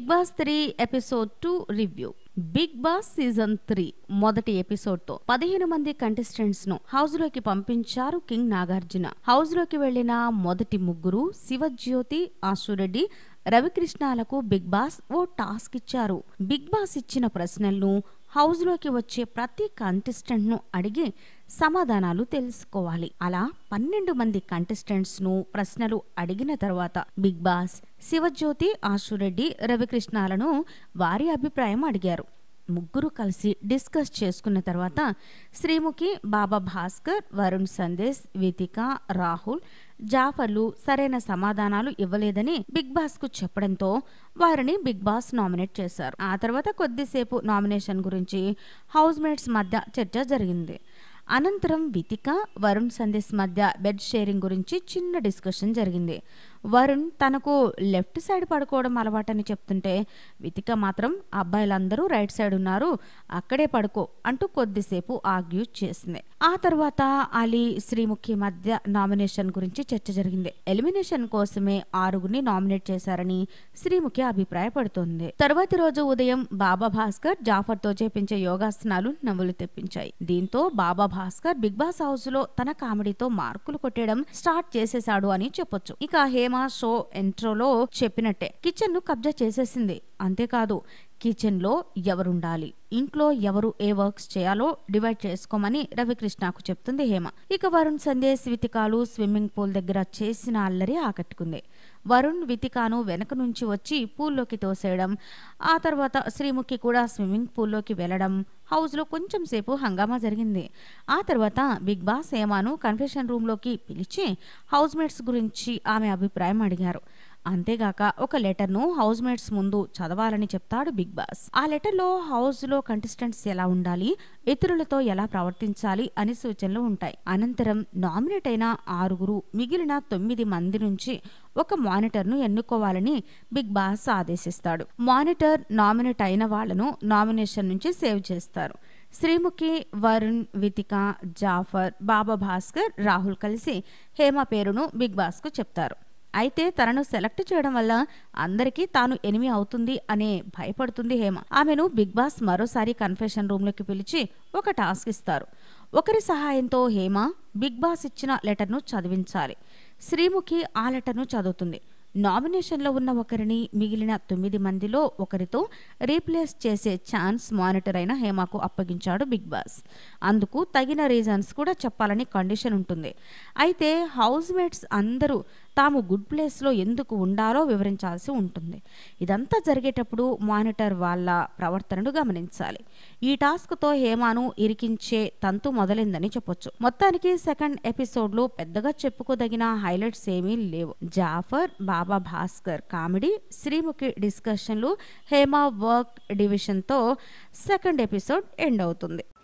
big boss three episode two review big boss season three మొదటి episode తో పదిహేను మంది కంటెస్టెంట్స్ ను హౌస్ లోకి పంపించారు కింగ్ నాగార్జున హౌస్ లోకి వెళ్లిన మొదటి ముగ్గురు శివజ్యోతి ఆశురెడ్డి రవికృష్ణాలకు బిగ్ బాస్ ఓ టాస్క్ ఇచ్చారు బిగ్ బాస్ ఇచ్చిన ప్రశ్నలను హౌస్ లోకి వచ్చే ప్రతి కంటెస్టెంట్ ను అడిగి సమాధానాలు తెలుసుకోవాలి అలా పన్నెండు మంది కంటెస్టెంట్స్ ను ప్రశ్నలు అడిగిన తర్వాత బిగ్ బాస్ శివజ్యోతి ఆశురెడ్డి రవికృష్ణాలను వారి అభిప్రాయం అడిగారు ముగ్గురు కలిసి డిస్కస్ చేసుకున్న తర్వాత శ్రీముఖి బాబా భాస్కర్ వరుణ్ సందేశ్ వితిక రాహుల్ జాఫర్లు సరైన సమాధానాలు ఇవ్వలేదని బిగ్ బాస్ కు చెప్పడంతో వారిని బిగ్ బాస్ నామినేట్ చేశారు ఆ తర్వాత కొద్దిసేపు నామినేషన్ గురించి హౌస్ మేట్స్ మధ్య చర్చ జరిగింది అనంతరం వితిక వరుణ్ సందేశ్ మధ్య బెడ్ షేరింగ్ గురించి చిన్న డిస్కషన్ జరిగింది వరుణ్ తనకు లెఫ్ట్ సైడ్ పడుకోవడం అలవాటని చెప్తుంటే వితిక మాత్రం అబ్బాయిలందరూ రైట్ సైడ్ ఉన్నారు అక్కడే పడుకో అంటూ కొద్దిసేపు ఆర్గ్యూ చేసింది ఆ తర్వాత అలీ శ్రీముఖి మధ్య నామినేషన్ గురించి చర్చ జరిగింది ఎలిమినేషన్ కోసమే ఆరుగురిని నామినేట్ చేశారని శ్రీముఖి అభిప్రాయపడుతోంది తర్వాతి రోజు ఉదయం బాబా భాస్కర్ జాఫర్ తో చేపించే యోగాసనాలు నవ్వులు తెప్పించాయి దీంతో Baba Bhaskar big boss house లో తన కామెడీతో మార్కులు కొట్టేయడం స్టార్ట్ చేసేశాడు అని చెప్పొచ్చు ఇక హేమ షో ఎంట్రోలో చెప్పినట్టే కిచెన్ ను కబ్జా చేసేసింది అంతేకాదు కిచెన్ లో ఎవరుండాలి ఇంట్లో ఎవరు ఏ వర్క్స్ చేయాలో డివైడ్ చేసుకోమని రవికృష్ణకు చెప్తుంది హేమ ఇక వరుణ్ సందేశ్ వితికాలు స్విమ్మింగ్ పూల్ దగ్గర చేసిన అల్లరి ఆకట్టుకుంది వరుణ్ వితికాను వెనక నుంచి వచ్చి పూల్లోకి తోసేయడం ఆ తర్వాత శ్రీముఖి కూడా స్విమ్మింగ్ పూల్లోకి వెళ్లడం హౌస్లో కొంచెం సేపు హంగామా జరిగింది ఆ తర్వాత బిగ్ బాస్ హేమాను కన్ఫెషన్ రూమ్లోకి పిలిచి హౌస్ మేట్స్ గురించి ఆమె అభిప్రాయం అడిగారు అంతేగాక ఒక లెటర్ను హౌస్ మేట్స్ ముందు చదవాలని చెప్తాడు బిగ్ బాస్ ఆ లెటర్లో హౌస్ లో కంటెస్టెంట్స్ ఎలా ఉండాలి ఇతరులతో ఎలా ప్రవర్తించాలి అని సూచనలు ఉంటాయి అనంతరం నామినేట్ అయిన ఆరుగురు మిగిలిన తొమ్మిది మంది నుంచి ఒక మానిటర్ ను ఎన్నుకోవాలని బిగ్ బాస్ ఆదేశిస్తాడు మానిటర్ నామినేట్ అయిన వాళ్లను నామినేషన్ నుంచి సేవ్ చేస్తారు శ్రీముఖి వరుణ్ వితిక జాఫర్ బాబా భాస్కర్ రాహుల్ కలిసి హేమ పేరును బిగ్ బాస్ కు చెప్తారు అయితే తనను సెలెక్ట్ చేయడం వల్ల అందరికీ తాను ఎనిమి అవుతుంది అనే భయపడుతుంది హేమ ఆమెను బిగ్ బాస్ మరోసారి కన్ఫెషన్ రూమ్లోకి పిలిచి ఒక టాస్క్ ఇస్తారు ఒకరి సహాయంతో హేమ బిగ్ బాస్ ఇచ్చిన లెటర్ను చదివించాలి శ్రీముఖి ఆ లెటర్ను చదువుతుంది నామినేషన్లో ఉన్న ఒకరిని మిగిలిన తొమ్మిది మందిలో ఒకరితో రీప్లేస్ చేసే ఛాన్స్ మానిటర్ అయిన హేమకు అప్పగించాడు బిగ్ బాస్ అందుకు తగిన రీజన్స్ కూడా చెప్పాలని కండిషన్ ఉంటుంది అయితే హౌస్ మేట్స్ అందరూ తాము గుడ్ ప్లేస్లో ఎందుకు ఉండాలో వివరించాల్సి ఉంటుంది ఇదంతా జరిగేటప్పుడు మానిటర్ వాళ్ళ ప్రవర్తనను గమనించాలి ఈ టాస్క్తో హేమాను ఇరికించే తంతు మొదలైందని చెప్పొచ్చు మొత్తానికి సెకండ్ ఎపిసోడ్లో పెద్దగా చెప్పుకోదగిన హైలైట్స్ ఏమీ లేవు జాఫర్ బాబా భాస్కర్ కామెడీ శ్రీముఖి డిస్కషన్లు హేమ వర్క్ డివిజన్తో సెకండ్ ఎపిసోడ్ ఎండ్ అవుతుంది